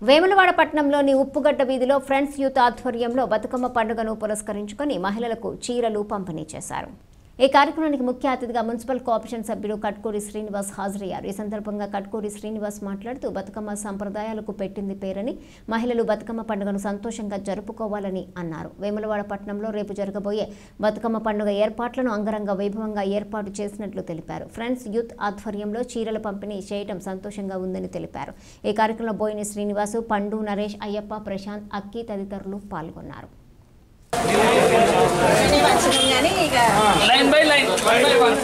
వేములవాడ పట్టణంలోని ఉప్పుగడ్డ వీధిలో friends youth ఆధ్వర్యంలో బతుకమ్మ పండుగను పురస్కరించుకొని మహిళలకు చీరలు పంపిణీ చేశారు ఈ కార్యక్రమానికి ముఖ్య అతిథిగా మున్సిపల్ కోఆపరేషన్ సభ్యుడు కట్కూరి శ్రీనివాస్ హాజరయ్యారు ఈ సందర్భంగా కట్కూరి శ్రీనివాస్ మాట్లాడుతూ బతుకమ్మ సంప్రదాయాలకు పెట్టింది పేరని మహిళలు బతుకమ్మ పండుగను సంతోషంగా జరుపుకోవాలని అన్నారు వేములవాడ పట్టణంలో రేపు జరగబోయే బతుకమ్మ పండుగ ఏర్పాట్లను అంగరంగ వైభవంగా ఏర్పాటు చేసినట్లు తెలిపారు ఫ్రెండ్స్ యూత్ ఆధ్వర్యంలో చీరల పంపిణీ చేయడం సంతోషంగా ఉందని తెలిపారు ఈ కార్యక్రమంలో బోయిని శ్రీనివాసు పండు నరేష్ అయ్యప్ప ప్రశాంత్ అక్కి తదితరులు పాల్గొన్నారు line by line one by one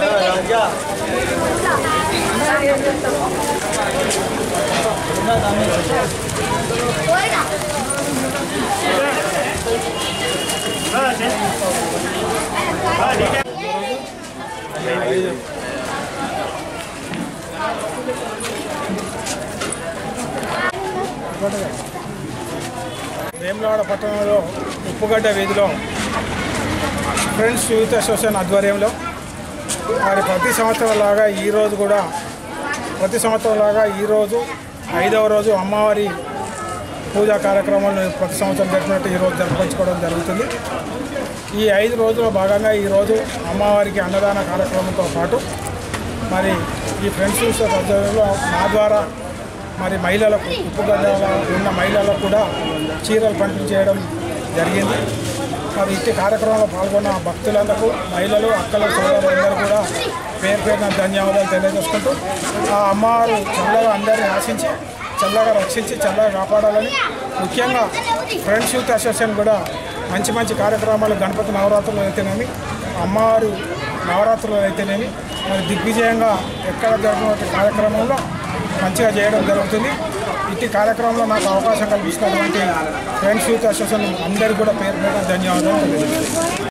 Vemulawada పట్టణంలో ఉప్పుగడ్డ వీధిలో ఫ్రెండ్స్ యూత్ అసోసియేషన్ ఆధ్వర్యంలో మరి ప్రతి సంవత్సరం లాగా ఈరోజు కూడా ప్రతి సంవత్సరం లాగా ఈరోజు ఐదవ రోజు అమ్మవారి పూజా కార్యక్రమాలను ప్రతి సంవత్సరం జరిపినట్టు ఈరోజు జరుపుకోవడం జరుగుతుంది ఈ ఐదు రోజుల భాగంగా ఈరోజు అమ్మవారికి అన్నదాన కార్యక్రమంతో పాటు మరి ఈ ఫ్రెండ్స్ యూత్ ఆధ్వర్యంలో నా ద్వారా మరి మహిళలకు ఉప్పుగడ్డలో ఉన్న మహిళలకు కూడా చీరలు పంపిణీ చేయడం జరిగింది మరి ఇట్టి కార్యక్రమంలో పాల్గొన్న భక్తులందరూ మహిళలు అక్కలు సోదరులందరూ కూడా పేరు పేరున ధన్యవాదాలు తెలియజేసుకుంటూ ఆ అమ్మవారు చల్లగా అందరినీ ఆశించి చల్లగా రక్షించి చల్లగా కాపాడాలని ముఖ్యంగా ఫ్రెండ్స్ యూత్ అసోసియేషన్ కూడా మంచి మంచి కార్యక్రమాలు గణపతి నవరాత్రులు అయితేనేమి అమ్మవారు నవరాత్రులు అయితేనేమి మరి దిగ్విజయంగా ఎక్కడ జరిగినటువంటి కార్యక్రమంలో మంచిగా చేయడం జరుగుతుంది ఇట్టి కార్యక్రమంలో నాకు అవకాశం కల్పించినటువంటి ఫ్రెండ్స్ యూత్ అసోసియేషన్ అందరికీ కూడా పేరు పేరు ధన్యవాదాలు తెలియజేస్తున్నాను